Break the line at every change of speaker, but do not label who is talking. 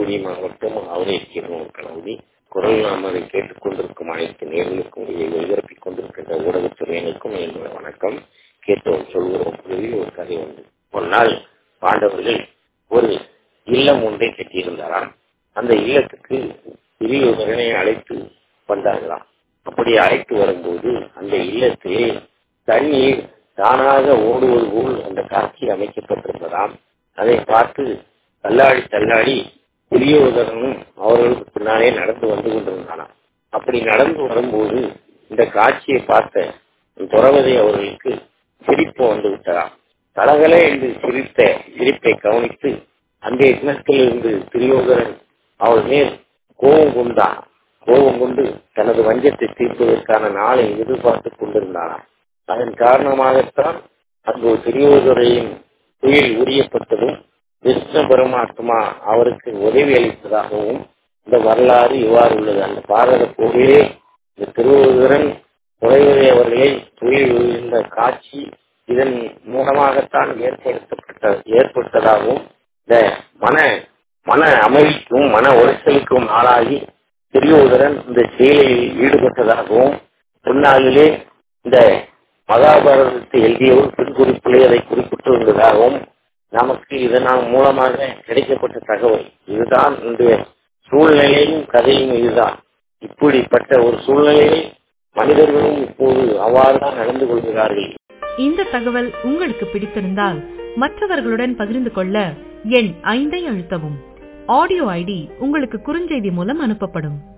தூத்துக்குடி மாவட்டம் ஆவரேஸ்வரம் கலந்தி குரல் நாமதை கேட்டுக்கொண்டிருக்கும் அனைத்து நேர்களுக்கும் இதை ஒளிபரப்பிக் கொண்டிருக்கின்ற ஊடகத்துறையினருக்கும் என்னுடைய வணக்கம் கேட்டோம் சொல்கிறோம் புதிய ஒரு கதை உண்டு ஒரு நாள் பாண்டவர்கள் ஒரு இல்லம் ஒன்றை கட்டியிருந்தாராம் அந்த இல்லத்துக்கு பெரியவர்களை அழைத்து வந்தார்களாம் அப்படி அழைத்து வரும்போது அந்த இல்லத்திலே தண்ணீர் தானாக ஓடுவது போல் அந்த காட்சி அமைக்கப்பட்டிருந்ததாம் அதை பார்த்து தள்ளாடி தள்ளாடி பெரியோதரனும் அவர்களுக்கு பின்னாலே நடந்து வந்து கொண்டிருந்தானாம் அப்படி நடந்து வரும்போது இந்த காட்சியை பார்த்த துறவதை அவர்களுக்கு சிரிப்பு வந்து விட்டதாம் தலகலை என்று சிரித்த சிரிப்பை கவனித்து அந்த இருந்து துரியோதரன் அவள் மேல் கோபம் கொண்டான் கோபம் கொண்டு தனது வஞ்சத்தை தீர்ப்பதற்கான நாளை எதிர்பார்த்துக் கொண்டிருந்தானாம் அதன் காரணமாகத்தான் அங்கு துரியோதரையின் துயில் உரியப்பட்டதும் கிருஷ்ண பரமாத்மா அவருக்கு உதவி அளித்ததாகவும் இந்த வரலாறு இவ்வாறு உள்ளது அந்த பாரத போரிலே இந்த திருவள்ளுவரன் உறைவதை அவர்களை துயில் உயர்ந்த காட்சி இதன் மூலமாகத்தான் ஏற்படுத்தப்பட்ட ஏற்பட்டதாகவும் இந்த மன மன அமைதிக்கும் மன உளைச்சலுக்கும் ஆளாகி பெரியோதரன் இந்த செயலில் ஈடுபட்டதாகவும் பின்னாளிலே இந்த மகாபாரதத்தை எழுதியவர் பெண் குறிப்பிலே அதை குறிப்பிட்டிருந்ததாகவும் நமக்கு இதனால் மூலமாக கிடைக்கப்பட்ட தகவல் இதுதான் இன்றைய சூழ்நிலையும் கதையும் இதுதான் இப்படிப்பட்ட ஒரு சூழ்நிலையில் மனிதர்களும் இப்போது அவ்வாறு தான் நடந்து கொள்கிறார்கள்
இந்த தகவல் உங்களுக்கு பிடித்திருந்தால் மற்றவர்களுடன் பகிர்ந்து கொள்ள எண் ஐந்தை அழுத்தவும் ஆடியோ ஐடி உங்களுக்கு குறுஞ்செய்தி மூலம் அனுப்பப்படும்